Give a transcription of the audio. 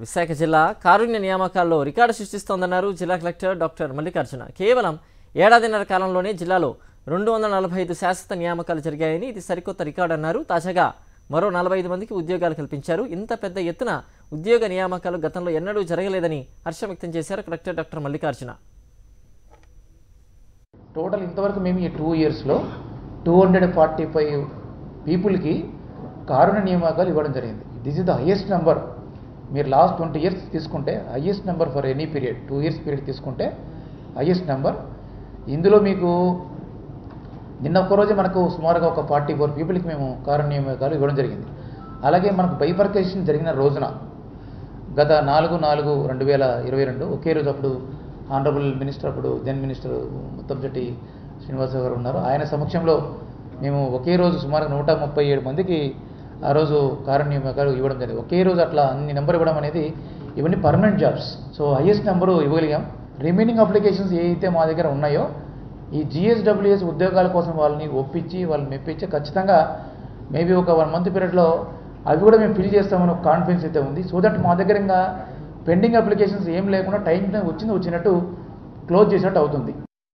విశాఖ జిల్లా కారుణ్య నియామకాల్లో రికార్డు సృష్టిస్తోందన్నారు జిల్లా collector doctor Mallikarjuna కేవలం ఏడాదిన్నర కాలంలోనే జిల్లాలో రెండు వందల నలభై ఐదు శాశ్వత నియామకాలు జరిగాయని ఇది సరికొత్త రికార్డు అన్నారు తాజాగా మరో నలభై ఐదు మందికి ఉద్యోగాలు కల్పించారు ఇంత పెద్ద ఎత్తున ఉద్యోగ నియామకాలు గతంలో ఎన్నడూ జరగలేదని హర్షం వ్యక్తం చేశారు కలెక్టర్ డాక్టర్ మల్లికార్జున టోటల్ ఇంతవరకు మేము ఈ టూ ఇయర్స్లో టూ హండ్రెడ్ ఫార్టీ ఫైవ్ పీపుల్కి కారుణ్య నియామకాలు ఇవ్వడం జరిగింది this is the highest number మీరు లాస్ట్ ట్వంటీ ఇయర్స్ తీసుకుంటే highest number for any period two years period తీసుకుంటే హయ్యెస్ట్ నెంబర్ ఇందులో మీకు నిన్న ఒక్కరోజే మనకు సుమారుగా ఒక ఫార్టీ ఫోర్ పీపుల్కి మేము కారుణ్య నియామకాలు ఇవ్వడం జరిగింది అలాగే మనకు బైఫర్కేషన్ జరిగిన రోజున గత నాలుగు నాలుగు రెండు వేల ఇరవై రెండు ఒకే రోజు అప్పుడు ఆనరబుల్ మినిస్టర్ అప్పుడు దెన్ మినిస్టర్ ముత్తంశెట్టి శ్రీనివాసరావు గారు ఉన్నారు ఆయన సమక్షంలో మేము ఒకే రోజు సుమారు నూట ముప్పై ఏడు మందికి ఆ రోజు కారుణ్య నియామకాలు ఇవ్వడం జరిగింది ఒకే రోజు అట్లా అన్ని నెంబర్ ఇవ్వడం అనేది ఇవన్నీ permanent jobs so highest number ఇవ్వగలిగాం రిమైనింగ్ అప్లికేషన్స్ ఏ అయితే మా దగ్గర ఉన్నాయో ఈ జిఎస్డబ్ల్యూఎస్ ఉద్యోగాల కోసం వాళ్ళని ఒప్పించి వాళ్ళని మెప్పించి ఖచ్చితంగా మేబీ ఒక వన్ మంత్ పీరియడ్లో అవి కూడా మేము ఫిల్ చేస్తామని ఒక కాన్ఫిడెన్స్ అయితే ఉంది సో దట్ మా దగ్గర ఇంకా పెండింగ్ అప్లికేషన్స్ ఏం లేకుండా టైం వచ్చింది వచ్చినట్టు క్లోజ్ చేసినట్టు అవుతుంది